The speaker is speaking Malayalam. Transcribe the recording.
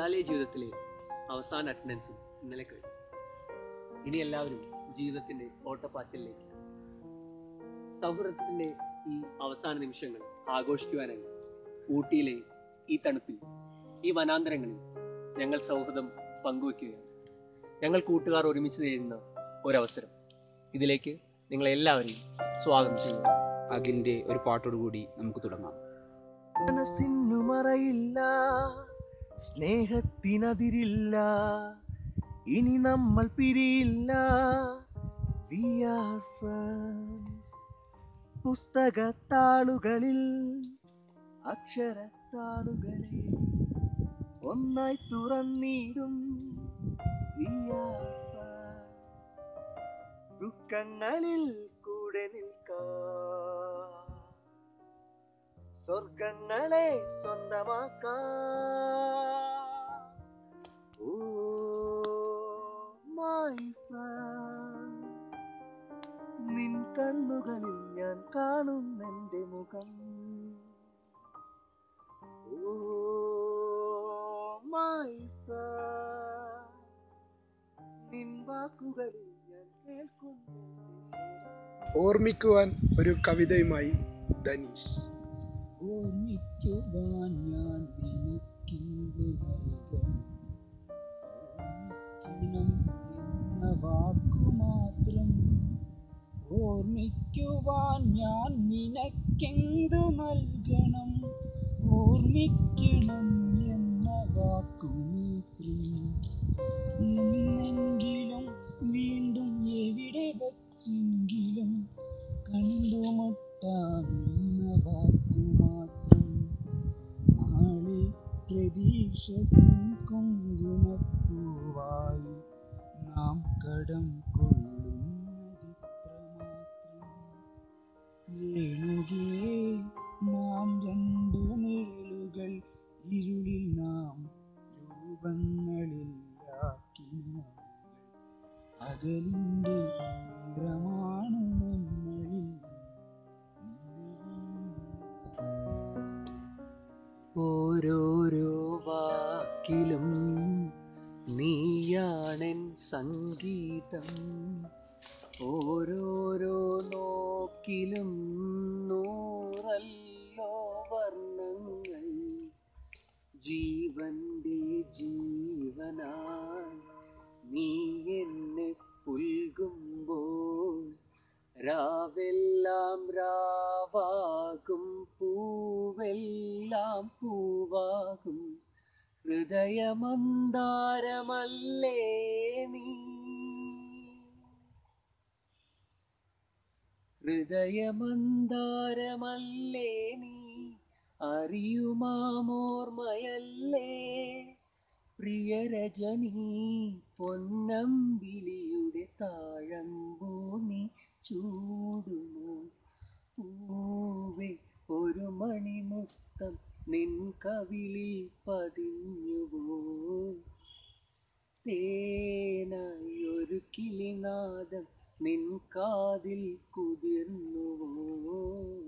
കലാലയ ജീവിതത്തിലെ അവസാന അറ്റൻഡൻസും ഇന്നലെ കഴിഞ്ഞു ഇനി എല്ലാവരും ജീവിതത്തിന്റെ ഓട്ടപ്പാച്ചലിലേക്ക് സൗഹൃദത്തിന്റെ ഈ അവസാന നിമിഷങ്ങൾ ആഘോഷിക്കുവാനായി ഊട്ടിയിലെ ഈ തണുപ്പിൽ ഈ വനാന്തരങ്ങളിൽ ഞങ്ങൾ സൗഹൃദം പങ്കുവെക്കുകയാണ് ഞങ്ങൾ കൂട്ടുകാർ ഒരുമിച്ച് നേരുന്ന ഒരവസരം ഇതിലേക്ക് നിങ്ങളെല്ലാവരെയും സ്വാഗതം ചെയ്യുന്നു അഖിലിന്റെ ഒരു പാട്ടോട് കൂടി നമുക്ക് തുടങ്ങാം മനസ്സിനു മറയില്ല സ്നേഹത്തിനതിരില്ല ഇനി നമ്മൾ പിരിയില്ല We are friends. പുസ്തകത്താളുകളിൽ അക്ഷരത്താളുകളെ ഒന്നായി തുറന്നിടും We are friends. ദുഃഖങ്ങളിൽ കൂടെ നിൽക്കാം സ്വർഗങ്ങളെ സ്വന്തമാക്കാം ഓ മൈ നിൻ കണ്ണുകളിൽ ഞാൻ കാണുന്നെന്റെ മുഖം ഓ മൈ നിൻ വാക്കുകളിൽ ഞാൻ കേൾക്കുന്നെന്റെ സ്വരം ഓർമ്മിക്കുവാൻ ഒരു കവിതയുമായി ധനീഷ് ഓർമ്മിക്കുവാൻ ഞാൻ നിനക്കിന്തു നൽകണം ഓർമ്മിക്കണം എന്ന വാക്കു മാത്രം ഓർമ്മിക്കുവാൻ ഞാൻ നിനക്കെന്തു നൽകണം ഓർമ്മിക്കണം എന്ന വാക്കു മാത്രം എന്നെങ്കിലും വീണ്ടും എവിടെ വച്ചെങ്കിലും കണ്ടുമുട്ടാമെന്ന വാക്കു മാത്രം നാളെ പ്രതീക്ഷ കുങ്കുമപ്പൂവായി നാം കടം കൊള്ളുന്നതിത്ര മാത്രം രേണുകേ നാം രണ്ടു നിഴലുകൾ ഇരുളിൽ നാം രൂപങ്ങളിലാക്കി നാളുകൾ അകലിൻ്റെ നിറമാണു നമ്മളിൽ ഓരോരോ വാക്കിലും നീയാണെൻ സംഗീതം ഓരോരോ നോക്കിലും നൂറല്ലോ വർണ്ണങ്ങൾ ജീവന്റെ ജീവനായി നീ എന്നെ പുൽകുമ്പോൾ രാവെല്ലാം രാവാകും പൂവെല്ലാം പൂവാകും ഹൃദയമന്താരമല്ലേ നീ ഹൃദയമന്താരമല്ലേ നീ അറിയുമാമോർമയല്ലേ പ്രിയരജനി പൊന്നമ്പിളിയുടെ താഴമ്പൂ നീ ചൂടുമോ പൂവേ ഒരു മണിമുത്തം നിൻ കവിളിൽ പതിഞ്ഞുവോ തേനായി ഒരു കിളിനാദം നിൻ കാതിൽ കുതിർന്നുവോ